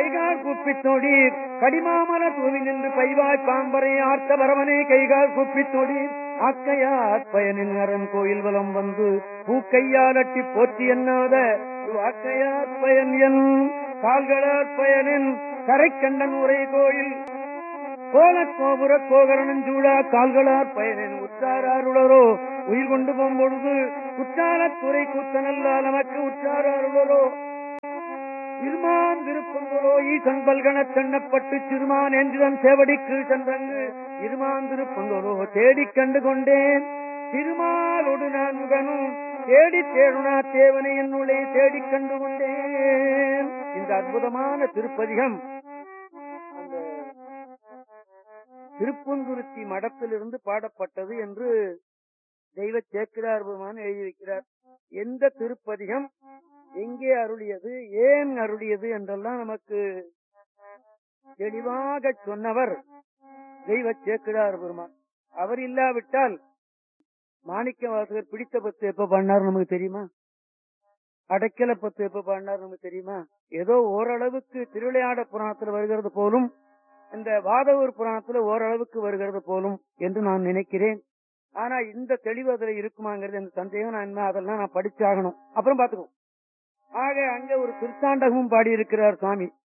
கைகால் கூப்பித் தொடீர் கடிமாமல தூவி நின்று பைவாய் பாம்பரை ஆர்த்த பரவனே கைகால் கூப்பித் தொடீர் ஆக்கையார் பயனின் அரண் கோயில் வலம் வந்து பூக்கையால் அட்டி போற்றி எண்ணாத ஆக்கையார் பயன் என் கால்களார் பயனின் கரைக்கண்டன் உரை கோயில் கோல கோபுர கோகரணஞ்சூடா கால்களார் பயனின் உற்றாராருளரோ உயிர் கொண்டு போம்பொழுது குற்றாலத் துறை கூத்தனல்லா நமக்கு உற்றாராருளரோ இருமான் திருப்பங்களோ ஈசன் பல்கணத் தென்னப்பட்டு சிறுமான் என்றுதன் சேவடிக்கு சென்றங்கு இருமான் திருப்பங்களோ தேடிக் கண்டு கொண்டேன் திருமாலோடு நான் முகனும் தேடி தேடுனா தேவனை என்னுள்ளே தேடிக் கண்டு கொண்டேன் இந்த அற்புதமான திருப்பதிகம் அந்த திருப்பங்குருத்தி மடத்திலிருந்து பாடப்பட்டது என்று தெய்வ சேக்கிரார் பெருமான் எழுதி வைக்கிறார் எந்த திருப்பதிகம் எங்கே அருளியது ஏன் அருளியது என்றெல்லாம் நமக்கு தெளிவாக சொன்னவர் தெய்வ சேக்கிரார் பெருமான் அவர் இல்லாவிட்டால் மாணிக்க வாசகர் பிடித்த பத்து எப்ப பண்ணார் நமக்கு தெரியுமா அடைக்கல பத்து எப்ப பண்ணார் நமக்கு தெரியுமா ஏதோ ஓரளவுக்கு திருவிளையாட புராணத்தில் வருகிறது போலும் இந்த வாதவூர் புராணத்துல ஓரளவுக்கு வருகிறது போலும் என்று நான் நினைக்கிறேன் ஆனா இந்த தெளிவு அதுல இருக்குமாங்கிறது எனக்கு சந்தேகம் நான் என்ன அதெல்லாம் நான் படிச்சாகணும் அப்புறம் பாத்துக்கோ ஆக அங்க ஒரு திருத்தாண்டகமும் பாடியிருக்கிறார் சுவாமி